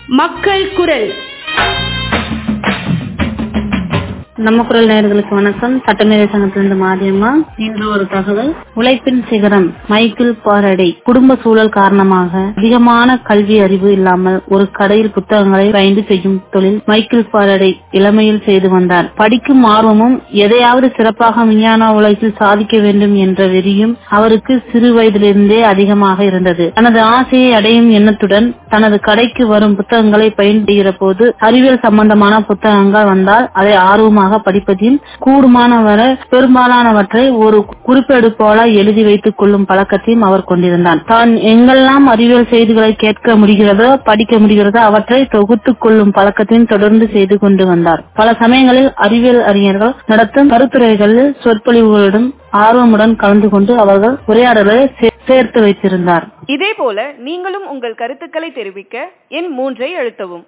மக்கள் குரல் நம்ம குரல் நேயர்களுக்கு வணக்கம் சட்டமேதை சங்கத்திலிருந்து மாரியம்மா இன்று ஒரு தகவல் உழைப்பின் சிகரம் மைக்கேல் பாரடை குடும்ப சூழல் காரணமாக அதிகமான கல்வி அறிவு இல்லாமல் ஒரு கடையில் புத்தகங்களை பயந்து செய்யும் தொழில் மைக்கேல் பாரடை இளமையில் செய்து வந்தார் படிக்கும் ஆர்வமும் எதையாவது சிறப்பாக விஞ்ஞான உலகில் சாதிக்க வேண்டும் என்ற வெறியும் அவருக்கு சிறு வயதிலிருந்தே அதிகமாக இருந்தது தனது ஆசையை அடையும் எண்ணத்துடன் தனது கடைக்கு வரும் புத்தகங்களை பயன்படுகிற போது அறிவியல் சம்பந்தமான புத்தகங்கள் வந்தால் அதை ஆர்வமாக படிப்பதில் கூடுமான வரை பெரும்பாலானவற்றை ஒரு குறிப்பேடு போல எழுதி வைத்துக் கொள்ளும் பழக்கத்தையும் அவர் கொண்டிருந்தார் தான் எங்கெல்லாம் அறிவியல் செய்திகளை கேட்க முடிகிறதோ படிக்க முடிகிறதோ அவற்றை தொகுத்துக் கொள்ளும் பழக்கத்தையும் தொடர்ந்து செய்து கொண்டு வந்தார் பல சமயங்களில் அறிவியல் அறிஞர்கள் நடத்தும் கருத்துரைகளில் சொற்பொழிவுகளுடன் ஆர்வமுடன் கலந்து கொண்டு அவர்கள் உரையாடலை சே- சேர்த்து வைத்திருந்தார் இதேபோல நீங்களும் உங்கள் கருத்துக்களை தெரிவிக்க எண் மூன்றை அழுத்தவும்